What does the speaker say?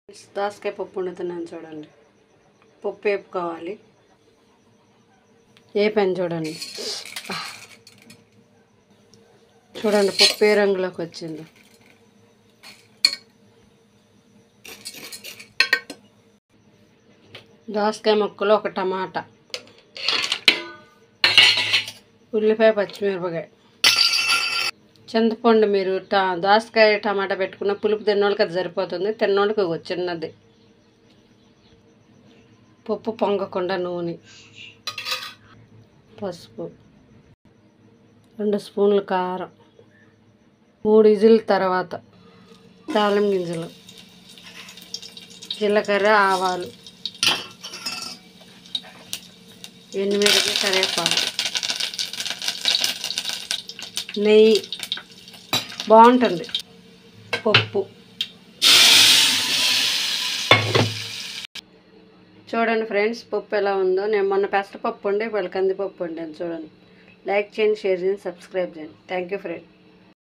దోసకాయ పప్పు వండుతున్నాను చూడండి పప్పు వేపుకోవాలి వేపాను చూడండి చూడండి పప్పు ఏ రంగులోకి వచ్చింది దోసకాయ ముక్కలు ఒక టమాటా ఉల్లిపాయ పచ్చిమిరపకాయ చింతపండు మీరు టా దోసకాయ టమాటా పెట్టుకున్న పులుపు తిన్నోళ్ళకి అది సరిపోతుంది తిన్నోళ్ళకి ఒక చిన్నది పప్పు పొంగకుండా నూనె పసుపు రెండు స్పూన్లు కారం మూడు ఇజుల తర్వాత తాళం గింజలు జీలకర్ర ఆవాలు ఎనిమిదికి కరివేపాకు నెయ్యి బాగుంటుంది పప్పు చూడండి ఫ్రెండ్స్ పప్పు ఎలా ఉందో నేను మొన్న పెసరపప్పు ఉండే వాళ్ళు కందిపప్పు వండాను చూడండి లైక్ చేయండి షేర్ చేయండి సబ్స్క్రైబ్ చేయండి థ్యాంక్ యూ ఫ్రెండ్